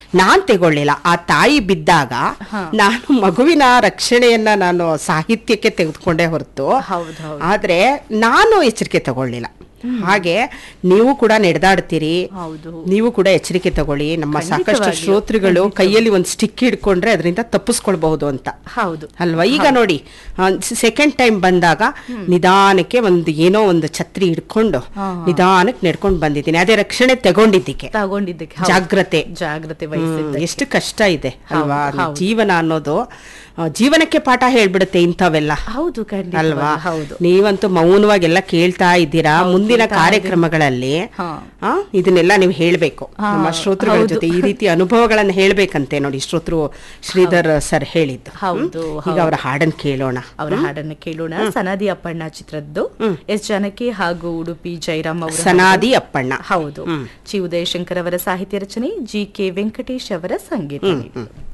ನಾನ್ ತಗೊಳ್ಳಿಲ್ಲ ಆ ತಾಯಿ ಬಿದ್ದಾಗ ನಾನು ಮಗುವಿನ ರಕ್ಷಣೆಯನ್ನ ನಾನು ಸಾಹಿತ್ಯಕ್ಕೆ ತೆಗೆದುಕೊಂಡೇ ಹೊರತು ಹೌದು ಹೌದು ಆದ್ರೆ ನಾನು ಎಚ್ಚರಿಕೆ ತಗೊಳ್ಳಿಲ್ಲ ಹಾಗೆ ನೀವು ಕೂಡ ನಡೆದಾಡ್ತೀರಿ ಹೌದು ನೀವು ಕೂಡ ಎಚ್ಚರಿಕೆ ತಗೊಳ್ಳಿ ನಮ್ಮ ಸಾಕಷ್ಟು ಖಂಡಿತವಾಗಿಯೂ, ಶ್ರೋತೃಗಳು ಕೈಯಲ್ಲಿ ಒಂದು ಸ್ಟಿಕ್ ಹಿಡ್ಕೊಂಡ್ರೆ ಅದರಿಂದ ತಪ್ಪಿಸ್ಕೊಳ್ಬಹುದು ಅಂತ ಹೌದು ಅಲ್ವಾ ಈಗ ನೋಡಿ ಸೆಕೆಂಡ್ ಟೈಮ್ ಬಂದಾಗ ನಿಧಾನಕ್ಕೆ ಒಂದು ಏನೋ ಒಂದು ಛತ್ರಿ ಹಿಡ್ಕೊಂಡು ನಿಧಾನಕ್ಕೆ ನಡ್ಕೊಂಡು ಬಂದಿದ್ದೀನಿ ಅದೇ ರಕ್ಷಣೆ ತಗೊಂಡಿದ್ದಕ್ಕೆ ತಗೊಂಡಿದ್ದಕ್ಕೆ ಹೌದು. ಜಾಗ್ರತೆ ಜಾಗ್ರತೆ ಹ್ಮ್, ವಹಿಸಿದ್ದೆ ಎಷ್ಟು ಕಷ್ಟ ಇದೆ ಅಲ್ವಾ ಹೌದು. ಜೀವನ ಅನ್ನೋದು ಆ, ಜೀವನಕ್ಕೆ ಪಾಠ ಹೇಳ್ಬಿಡುತ್ತೆ ಇಂಥವೆಲ್ಲ ಹೌದು ಖಂಡಿತ ಅಲ್ವಾ ಹೌದು ನೀವಂತೂ ಮೌನವಾಗೆಲ್ಲ ಕೇಳ್ತಾ ಇದ್ದೀರಾ ಮುಂದಿನ ಕಾರ್ಯಕ್ರಮಗಳಲ್ಲಿ ಹಾ. ಆ, ಇದನ್ನೆಲ್ಲ ನೀವು ಹೇಳ್ಬೇಕು ನಮ್ಮ ಶ್ರೋತೃಗಳ ಹೌದು. ಜೊತೆ ಈ ರೀತಿ ಅನುಭವಗಳನ್ನ ಹೇಳ್ಬೇಕಂತೆ ನೋಡಿ ಶ್ರೋತೃ ಶ್ರೀಧರ್ ಸರ್ ಹೇಳಿದ್ದು ಹೌದು, ಹ್ಮ್? ಈಗ ಅವರ ಹಾಡನ್ ಕೇಳೋಣ ಅವರ ಹಾಡನ್ನ ಕೇಳೋಣ ಸನಾದಿ ಅಪ್ಪಣ್ಣ ಚಿತ್ರದ್ದು ಎಸ್ ಜಾನಕಿ ಹಾಗೂ ಉಡುಪಿ ಜಯರಾಮ್ ಅವರ ಸನಾದಿ ಅಪ್ಪಣ್ಣ ಹೌದು ಚಿ ಉದಯಶಂಕರ್ ಅವರ ಸಾಹಿತ್ಯ ರಚನೆ ಜಿ ಕೆ ವೆಂಕಟೇಶ್ ಅವರ ಸಂಗೀತ